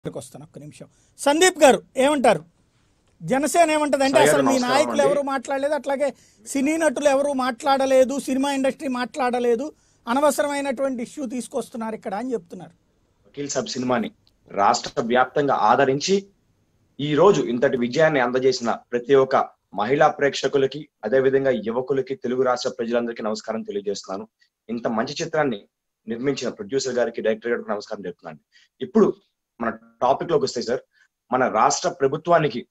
ఇక్కడికి వస్తాను ఒక్క నిమిషం సందీప్ గారు ఏమంటారు జనసేన ఏమంటది అంటే సాయి గారు అసలు మీ నమస్కారం నాయకులు అండి. ఎవరు మాట్లాడలేదు అట్లాగే సినీ నటులు ఎవరు మాట్లాడలేదు సినిమా ఇండస్ట్రీ మాట్లాడలేదు అనవసరమైనటువంటి ఇష్యూ తీసుకొస్తున్నారు ఇక్కడ అని చెప్తున్నారు వకీల్ సబ్ సినిమాని రాష్ట్ర వ్యాప్తంగా ఆదరించి ఈ రోజు ఇంతటి విజయాన్ని అందజేసిన ప్రతి ఒక్క మహిళా ప్రేక్షకులకి అదే విధంగా యువకులకి తెలుగు రాష్ట్ర ప్రజలందరికీ నమస్కారం తెలియజేస్తున్నాను ఇంత మంచి చిత్రాన్ని నిర్మించిన ప్రొడ్యూసర్ గారికి డైరెక్టర్ గారికి నమస్కారం చెప్తున్నాను ఇప్పుడు మన టాపిక్ లోకి వస్తాయి సార్ మన రాష్ట్ర ప్రభుత్వానికి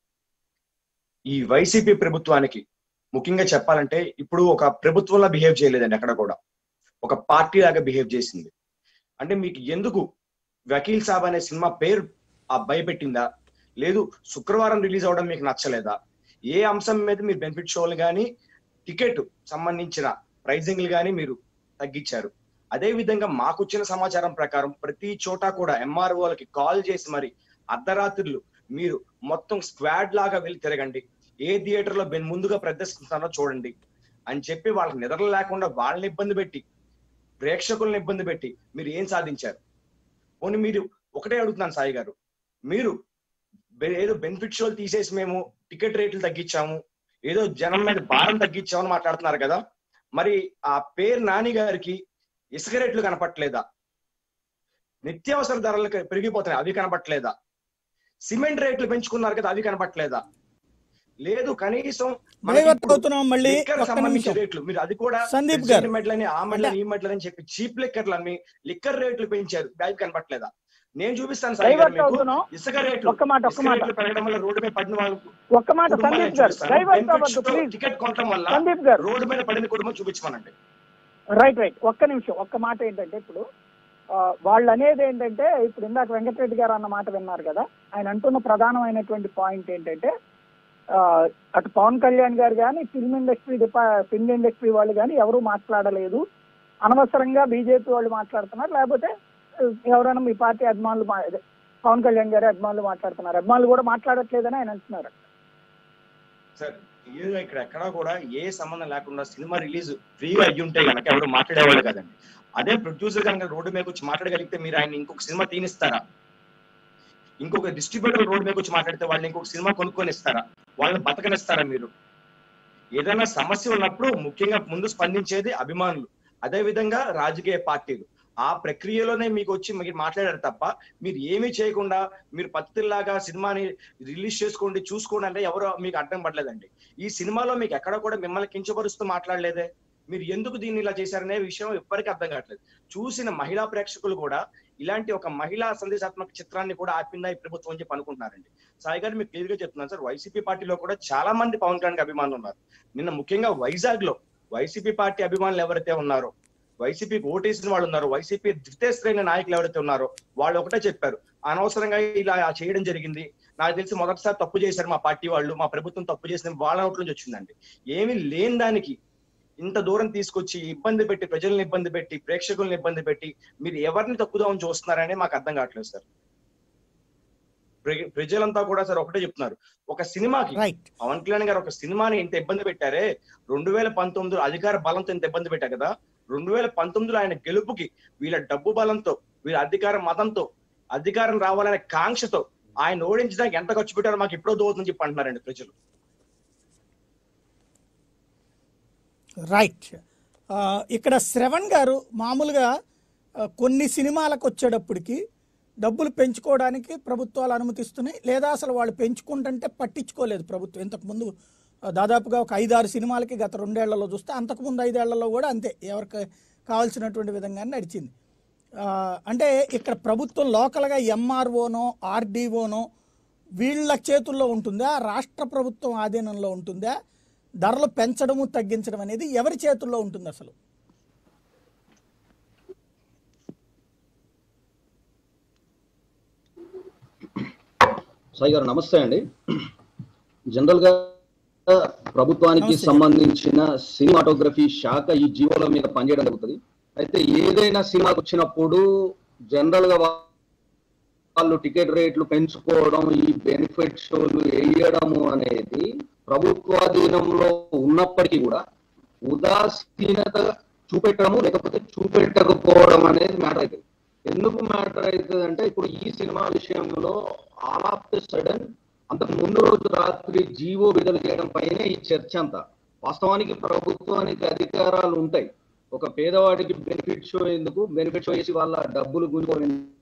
ఈ వైసీపీ ప్రభుత్వానికి ముఖ్యంగా చెప్పాలంటే ఇప్పుడు ఒక ప్రభుత్వంలా బిహేవ్ చేయలేదండి ఎక్కడ కూడా ఒక పార్టీ లాగా బిహేవ్ చేసింది అంటే మీకు ఎందుకు వకీల్ సాబ్ అనే సినిమా పేరు ఆ భయపెట్టిందా లేదు శుక్రవారం రిలీజ్ అవడం మీకు నచ్చలేదా ఏ అంశం మీద మీరు బెనిఫిట్ షోలు కానీ టికెట్ సంబంధించిన ప్రైజింగ్లు కానీ మీరు తగ్గించారు అదే విధంగా మాకు వచ్చిన సమాచారం ప్రకారం ప్రతి చోట కూడా ఎంఆర్ఓలకి కాల్ చేసి మరి అర్ధరాత్రులు మీరు మొత్తం స్క్వాడ్ లాగా వెళ్ళి తిరగండి ఏ థియేటర్ లో బెన్- ముందుగా ప్రదర్శిస్తున్నారో చూడండి అని చెప్పి వాళ్ళకి నిద్ర లేకుండా వాళ్ళని ఇబ్బంది పెట్టి ప్రేక్షకులను ఇబ్బంది పెట్టి మీరు ఏం సాధించారు పోనీ మీరు ఒకటే అడుగుతున్నాను సాయి గారు మీరు బె- ఏదో బెనిఫిట్ షోలు తీసేసి మేము టికెట్ రేట్లు తగ్గించాము ఏదో జనం మీద భారం తగ్గించామని మాట్లాడుతున్నారు కదా మరి ఆ పేరు నాని గారికి ఇసుక రేట్లు కనపట్లేదా నిత్యావసర ధరలు పెరిగిపోతున్నాయి అవి కనపట్లేదా సిమెంట్ రేట్లు పెంచుకున్నారు కదా అవి కనపట్లేదా లేదు కనీసం మనకి డైవర్ట్ ఇప్పుడు అవుతున్నాం మళ్ళీ లిక్కర్ ఒక్క సంబంధించిన నిమిషం రేట్లు మీరు అది కూడా సందీప్ గారు. ప్రెసిడెంట్ మెడలని ఆ మెడలని ఈ మెడలని అని చెప్పి చీప్ లిక్కర్లు అమ్మి లిక్కర్ రేట్లు పెంచారు బ్యాగ్ కనపట్లేదా నేను చూపిస్తాను సాయి గారు డైవర్ట్ మీకు అవుతున్నాం ఇసుక రేట్లు ఒక్క మాట ఒక్క ఇసుక మాట రేట్లు పెరగడం వల్ల రోడ్డు మీద పడిన వాళ్ళు ఒక్క మాట కుటుంబాలను సందీప్ గారు చూపిస్తాను. డైవర్ట్ Benefits అవ్వద్దు తో ప్లీజ్ టికెట్ కొనటం వల్ల సందీప్ గారు రోడ్డు మీద పడిన కుటుంబం చూపించమనండి రైట్ రైట్ ఒక్క నిమిషం ఒక్క మాట ఏంటంటే ఇప్పుడు ఆ, వాళ్ళు అనేది ఏంటంటే ఇప్పుడు ఇందాక వెంకటరెడ్డి గారు అన్న మాట విన్నారు కదా ఆయన అంటున్న ప్రధానమైనటువంటి పాయింట్ ఏంటంటే ఆ, అటు పవన్ కళ్యాణ్ గారు కానీ ఫిల్మ్ ఇండస్ట్రీ డిపా ఫిల్మ్ ఇండస్ట్రీ వాళ్ళు కానీ ఎవరు మాట్లాడలేదు అనవసరంగా బీజేపీ వాళ్ళు మాట్లాడుతున్నారు లేకపోతే ఆ, ఎవరైనా మీ పార్టీ అభిమానులు మా- అదే, పవన్ కళ్యాణ్ గారి అభిమానులు మాట్లాడుతున్నారు అభిమానులు కూడా మాట్లాడట్లేదని ఆయన అంటున్నారు సార్ క్లియర్ గా ఇక్కడ ఎక్కడా కూడా ఏ సంబంధం లేకుండా సినిమా రిలీజ్ ఫ్రీగా అయ్యి ఉంటే కనుక ఎవరు మాట్లాడేవాళ్ళు కదండి అదే ప్రొడ్యూసర్ కనుక రోడ్డు మీద వచ్చి మాట్లాడగలిగితే మీరు ఆయన ఇంకొక సినిమా తీనిస్తారా ఇంకొక డిస్ట్రిబ్యూటర్ రోడ్డు మీద వచ్చి మాట్లాడితే వాళ్ళని ఇంకొక సినిమా కొనుక్కొని ఇస్తారా వాళ్ళని బతకనిస్తారా మీరు ఏదైనా సమస్య ఉన్నప్పుడు ముఖ్యంగా ముందు స్పందించేది అభిమానులు అదే విధంగా రాజకీయ పార్టీలు ఆ ప్రక్రియలోనే మీకు వచ్చి మీరు మాట్లాడారు తప్ప మీరు ఏమీ చేయకుండా మీరు పత్తిలాగా సినిమాని రిలీజ్ చేసుకోండి చూసుకోండి అంటే ఎవరు మీకు అడ్డం పడలేదండి ఈ సినిమాలో మీకు ఎక్కడ కూడా మిమ్మల్ని కించపరుస్తూ మాట్లాడలేదే మీరు ఎందుకు దీన్ని ఇలా చేశారనే విషయం ఎవ్వరికి అర్థం కావట్లేదు చూసిన మహిళా ప్రేక్షకులు కూడా ఇలాంటి ఒక మహిళా సందేశాత్మక చిత్రాన్ని కూడా ఆపిందా ఈ ప్రభుత్వం అని చెప్పి అనుకుంటున్నారండి సాయి గారు మీకు క్లియర్ గా చెప్తున్నాను సార్ వైసీపీ పార్టీలో కూడా చాలా మంది పవన్ కళ్యాణ్ అభిమానులు ఉన్నారు నిన్న ముఖ్యంగా వైజాగ్ లో వైసీపీ పార్టీ అభిమానులు ఎవరైతే ఉన్నారో వైసీపీకి ఓటేసిన వాళ్ళు ఉన్నారు వైసీపీ ద్వితీయ శ్రేణి నాయకులు ఎవరైతే ఉన్నారో వాళ్ళు ఒకటే చెప్పారు అనవసరంగా ఇలా చేయడం జరిగింది నాకు తెలిసి మొదటిసారి తప్పు చేశారు మా పార్టీ వాళ్ళు మా ప్రభుత్వం తప్పు చేసిన వాళ్ళ నోట్ల నుంచి వచ్చిందండి ఏమీ లేని దానికి ఇంత దూరం తీసుకొచ్చి ఇబ్బంది పెట్టి ప్రజల్ని ఇబ్బంది పెట్టి ప్రేక్షకుల్ని ఇబ్బంది పెట్టి మీరు ఎవరిని తక్కుదామని చూస్తున్నారనే మాకు అర్థం కావట్లేదు సార్ ప్ర- ప్రజలంతా కూడా సార్ ఒకటే చెప్తున్నారు ఒక సినిమాకి రైట్ పవన్ కళ్యాణ్ గారు ఒక సినిమాని ఇంత ఇబ్బంది పెట్టారే రెండు వేల పంతొమ్మిదిలో అధికార బలంతో ఇంత ఇబ్బంది పెట్టారు కదా రెండు వేల పంతొమ్మిదిలో ఆయన గెలుపుకి వీళ్ళ డబ్బు బలంతో వీళ్ళ అధికార మతంతో అధికారం రావాలనే కాంక్షతో ఆయన ఓడించడానికి ఎంత ఖర్చు పెట్టారో మాకు ఎప్పుడో దోతుందని చెప్పి అంటున్నారండి ప్రజలు రైట్ ఆ, ఇక్కడ శ్రవణ్ గారు మామూలుగా ఆ, కొన్ని సినిమాలకు వచ్చేటప్పటికి డబ్బులు పెంచుకోవడానికి ప్రభుత్వాలు అనుమతిస్తున్నాయి లేదా అసలు వాళ్ళు పెంచుకుంటుంటే పట్టించుకోలేదు ప్రభుత్వం ఇంతకుముందు ఆ, దాదాపుగా ఒక ఐదారు సినిమాలకి గత రెండేళ్లలో చూస్తే అంతకుముందు ఐదేళ్లలో కూడా అంతే ఎవరికి కావాల్సినటువంటి విధంగానే నడిచింది ఆ, అంటే ఇక్కడ ప్రభుత్వం లోకల్గా ఎంఆర్ఓనో ఆర్డీఓనో వీళ్ళ చేతుల్లో ఉంటుందా రాష్ట్ర ప్రభుత్వం ఆధీనంలో ఉంటుందా ధరలు పెంచడము తగ్గించడం అనేది ఎవరి చేతుల్లో ఉంటుంది అసలు సాయి గారు నమస్తే అండి జనరల్ గా ప్రభుత్వానికి నమస్తే. సంబంధించిన సినిమాటోగ్రఫీ శాఖ ఈ జీవోల మీద పనిచేయడం జరుగుతుంది అయితే ఏదైనా సినిమాకి వచ్చినప్పుడు జనరల్ గా వా- వాళ్ళు టికెట్ రేట్లు పెంచుకోవడం ఈ బెనిఫిట్ షోలు వేయడము అనేది ప్రభుత్వాధీనంలో ఉన్నప్పటికీ కూడా ఉదాసీనత చూపెట్టడము లేకపోతే చూపెట్టకపోవడం అనేది మ్యాటర్ అవుతుంది ఎందుకు మ్యాటర్ అవుతుంది అంటే ఇప్పుడు ఈ సినిమా విషయంలో ఆల్ ఆఫ్ ద సడన్ అంతకు ముందు రోజు రాత్రి జీవో విడుదల చేయడం పైనే ఈ చర్చ అంతా వాస్తవానికి ప్రభుత్వానికి అధికారాలు ఉంటాయి ఒక పేదవాడికి బెనిఫిట్ షో ఎందుకు బెనిఫిట్ షో చేసి వాళ్ళ డబ్బులు గుంజుకోవడం